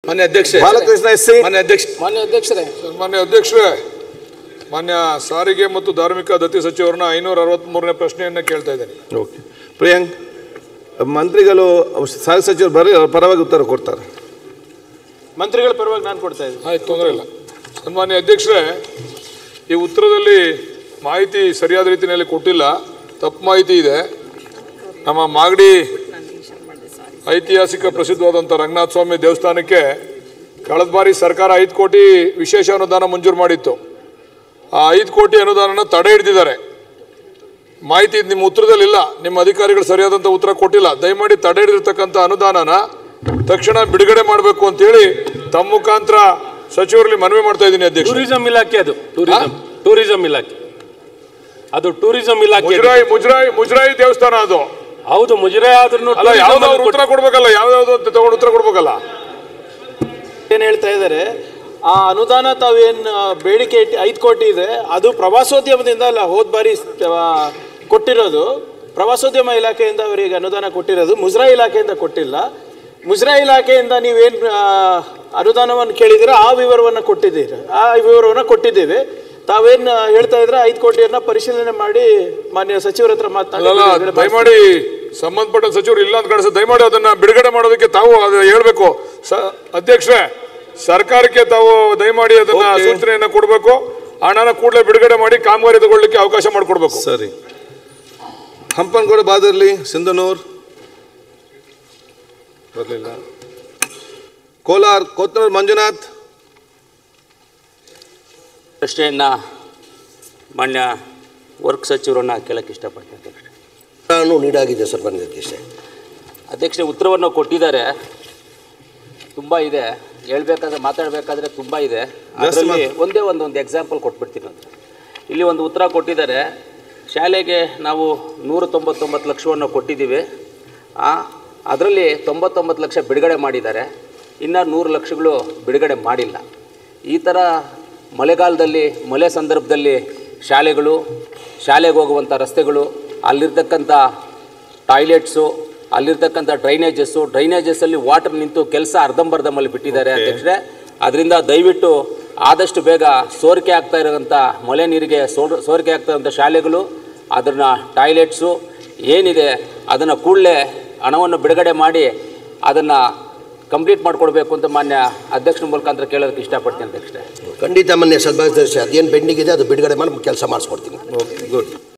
ಮಾನ್ಯ ಅಧ್ಯಕ್ಷ Balakrishna S C ಮಾನ್ಯ ಅಧ್ಯಕ್ಷ ಮಾನ್ಯ ಅಧ್ಯಕ್ಷರೇ ಮಾನ್ಯ ಅಧ್ಯಕ್ಷರೇ ಮಾನ್ಯ ಸಾರಿಗೆ ಮತ್ತು ಧಾರ್ಮಿಕ ದತ್ತಿ ಸಚಿವರನ್ನ ಐನೂರ ಅರವತ್ಮೂರನೇ ಪ್ರಶ್ನೆಯನ್ನ ಕೇಳ್ತಾ ಇದ್ದೇನೆ ಓಕೆ ಪ್ರಿಯಾಂಕ್ ಮಂತ್ರಿಗಳು ಸಾರಿಗೆ ಸಚಿವರು ಬರೀ ಅವ್ರ ಪರವಾಗಿ ಉತ್ತರ ಕೊಡ್ತಾರೆ ಮಂತ್ರಿಗಳ ಪರವಾಗಿ ನಾನು ಕೊಡ್ತಾ ಇದ್ದೀನಿ ಆಯ್ತು ತೊಂದರೆ ಇಲ್ಲ ಸನ್ಮಾನ್ಯ ಅಧ್ಯಕ್ಷರೇ ಈ ಉತ್ತರದಲ್ಲಿ ಮಾಹಿತಿ ಸರಿಯಾದ ರೀತಿಯಲ್ಲಿ ಕೊಟ್ಟಿಲ್ಲ ತಪ್ಪು ಮಾಹಿತಿ ಇದೆ ನಮ್ಮ ಮಾಗಡಿ ಐತಿಹಾಸಿಕ ಪ್ರಸಿದ್ಧವಾದಂಥ ರಂಗನಾಥ ಸ್ವಾಮಿ ದೇವಸ್ಥಾನಕ್ಕೆ ಕಳೆದ ಬಾರಿ ಸರ್ಕಾರ ಐದು ಕೋಟಿ ವಿಶೇಷ ಅನುದಾನ ಮಂಜೂರು ಮಾಡಿತ್ತು ಆ ಐದು ಕೋಟಿ ಅನುದಾನನ ತಡೆ ಹಿಡಿದಿದ್ದಾರೆ ಮಾಹಿತಿ ಇದು ನಿಮ್ಮ ಉತ್ತರದಲ್ಲಿಲ್ಲ ನಿಮ್ಮ ಅಧಿಕಾರಿಗಳು ಸರಿಯಾದಂಥ ಉತ್ತರ ಕೊಟ್ಟಿಲ್ಲ ದಯಮಾಡಿ ತಡೆ ಹಿಡಿದಿರ್ತಕ್ಕಂಥ ಅನುದಾನನ ತಕ್ಷಣ ಬಿಡುಗಡೆ ಮಾಡಬೇಕು ಅಂತೇಳಿ ತಮ್ಮ ಮುಖಾಂತರ ಸಚಿವರಲ್ಲಿ ಮನವಿ ಮಾಡ್ತಾ ಇದ್ದೀನಿ ಅಧ್ಯಕ್ಷ ಟೂರಿಸಂ ಇಲಾಖೆ ಅದು ಟೂರಿಸಂ ಟೂರಿಸಂ ಇಲಾಖೆ ಅದು ಟೂರಿಸಂ ಇಲಾಖೆ ಮುಜರಾಯಿ ಮುಜರಾಯಿ ಮುಜರಾಯಿ ದೇವಸ್ಥಾನ ಅದು ಹೌದು ಮುಜರೆ ಆದ್ರೂ ಅಲ್ಲ ಯಾವ್ದಾದ್ರು ಉತ್ತರ ಕೊಡ್ಬೇಕಲ್ಲ ಯಾವ್ದಾವ್ದು ಅಂತ ತಗೊಂಡು ಉತ್ತರ ಕೊಡ್ಬೇಕಲ್ಲ ಏನು ಹೇಳ್ತಾ ಇದ್ದಾರೆ ಆ ಅನುದಾನ ತಾವೇನು ಬೇಡಿಕೆ ಇಟ್ಟು ಐದು ಕೋಟಿ ಇದೆ ಅದು ಪ್ರವಾಸೋದ್ಯಮದಿಂದ ಅಲ್ಲ ಹೋದ ಬಾರಿ ಆ, ಕೊಟ್ಟಿರೋದು ಪ್ರವಾಸೋದ್ಯಮ ಇಲಾಖೆಯಿಂದ ಅವರಿಗೆ ಅನುದಾನ ಕೊಟ್ಟಿರೋದು ಮುಜರಾಯಿ ಇಲಾಖೆಯಿಂದ ಕೊಟ್ಟಿಲ್ಲ ಮುಜರಾಯಿ ಇಲಾಖೆಯಿಂದ ನೀವೇನು ಅನುದಾನವನ್ನು ಕೇಳಿದಿರ ಆ ವಿವರವನ್ನು ಕೊಟ್ಟಿದ್ದೀರಿ ಆ ವಿವರವನ್ನು ಕೊಟ್ಟಿದ್ದೇವೆ ತಾವೇನು ಹೇಳ್ತಾ ಇದ್ರೆ ಐದು ಕೋಟಿಯನ್ನ ಪರಿಶೀಲನೆ ಮಾಡಿ ಮಾನ್ಯ ಸಚಿವರ ಹತ್ರ ಅಲ್ಲಲ್ಲ ಮಾತನಾಡಿ ದಯಮಾಡಿ ಸಂಬಂಧಪಟ್ಟ ಸಚಿವರು ಇಲ್ಲ ಅಂತ ಕಾಣಿಸ್ತದೆ ದಯಮಾಡಿ ಅದನ್ನ ಬಿಡುಗಡೆ ಮಾಡೋದಕ್ಕೆ ತಾವು ಅದು ಹೇಳ್ಬೇಕು ಸ- ಅಧ್ಯಕ್ಷರೇ ಸರ್ಕಾರಕ್ಕೆ ತಾವು ದಯಮಾಡಿ ಅದನ್ನ Okay. ಸೂಚನೆಯನ್ನ ಕೊಡಬೇಕು ಹಣನ ಕೂಡಲೇ ಬಿಡುಗಡೆ ಮಾಡಿ ಕಾಮಗಾರಿ ತಗೊಳ್ಳಿಕ್ಕೆ ಅವಕಾಶ ಮಾಡಿಕೊಡ್ಬೇಕು ಸರಿ ಹಂಪನಗೌಡ ಬಾದರ್ಲಿ ಸಿಂಧನೂರ್ ಬರಲಿಲ್ಲ ಕೋಲಾರ್ ಕೊತ್ತನೂರು ಮಂಜುನಾಥ್ ಪ್ರಶ್ನೆಯನ್ನು ಮಾನ್ಯ ವರ್ಕ್ ಸಚಿವರನ್ನ ಕೇಳಕ್ಕೆ ಇಷ್ಟಪಡ್ತೀನಿ ಅಧ್ಯಕ್ಷ ನಾನು ನೀಡಾಗಿದೆ ಸರ್ ಮಾನ್ಯ ಅಧ್ಯಕ್ಷೆ ಅಧ್ಯಕ್ಷ ಉತ್ತರವನ್ನು ಕೊಟ್ಟಿದ್ದಾರೆ ತುಂಬ ಇದೆ ಹೇಳ್ಬೇಕಾದ್ರೆ ಮಾತಾಡಬೇಕಾದ್ರೆ ತುಂಬ ಇದೆ ಅದರಲ್ಲಿ ಒಂದೇ ಒಂದು ಒಂದು ಎಕ್ಸಾಂಪಲ್ ಕೊಟ್ಬಿಡ್ತೀನಿ ಅಂತ ಇಲ್ಲಿ ಒಂದು ಉತ್ತರ ಕೊಟ್ಟಿದ್ದಾರೆ ಶಾಲೆಗೆ ನಾವು ನೂರ ತೊಂಬತ್ತೊಂಬತ್ತು ಲಕ್ಷವನ್ನು ಕೊಟ್ಟಿದ್ದೀವಿ ಅದರಲ್ಲಿ ತೊಂಬತ್ತೊಂಬತ್ತು ಲಕ್ಷ ಬಿಡುಗಡೆ ಮಾಡಿದ್ದಾರೆ ಇನ್ನು ನೂರು ಲಕ್ಷಗಳು ಬಿಡುಗಡೆ ಮಾಡಿಲ್ಲ ಈ ಥರ ಮಳೆಗಾಲದಲ್ಲಿ ಮಳೆ ಸಂದರ್ಭದಲ್ಲಿ ಶಾಲೆಗಳು ಶಾಲೆಗೆ ಹೋಗುವಂಥ ರಸ್ತೆಗಳು ಅಲ್ಲಿರ್ತಕ್ಕಂಥ ಟಾಯ್ಲೆಟ್ಸು ಅಲ್ಲಿರ್ತಕ್ಕಂಥ ಡ್ರೈನೇಜಸ್ಸು ಡ್ರೈನೇಜಸ್ಸಲ್ಲಿ ವಾಟರ್ ನಿಂತು ಕೆಲಸ ಅರ್ಧಂಬರ್ಧಮಲ್ಲಿ ಬಿಟ್ಟಿದ್ದಾರೆ ಅಧ್ಯಕ್ಷರೇ ಅದರಿಂದ ದಯವಿಟ್ಟು ಆದಷ್ಟು ಬೇಗ ಸೋರಿಕೆ ಆಗ್ತಾ ಇರೋಂಥ ಮಳೆ ನೀರಿಗೆ ಸೋರ್ ಸೋರಿಕೆ ಆಗ್ತಾ ಇರೋಂಥ ಶಾಲೆಗಳು ಅದನ್ನ ಟಾಯ್ಲೆಟ್ಸು ಏನಿದೆ ಅದನ್ನು ಕೂಡಲೇ ಹಣವನ್ನು ಬಿಡುಗಡೆ ಮಾಡಿ ಅದನ್ನು ಕಂಪ್ಲೀಟ್ ಮಾಡಿಕೊಡ್ಬೇಕು ಅಂತ ಮಾನ್ಯ ಅಧ್ಯಕ್ಷರ ಮುಖಾಂತರ ಕೇಳೋದಕ್ಕೆ ಇಷ್ಟಪಡ್ತೀನಿ ಅಧ್ಯಕ್ಷರೇ ಖಂಡಿತ ಮಾನ್ಯ ಸನ್ಮಾನ್ಯ ಅಧ್ಯಕ್ಷೆ ಅದೇನು ಪೆಂಡಿಂಗ್ ಇದೆ ಅದು ಬಿಡುಗಡೆ ಮಾಡಿ ಕೆಲಸ ಮಾಡಿಸ್ಕೊಡ್ತೀನಿ ಓಕೆ ಗುಡ್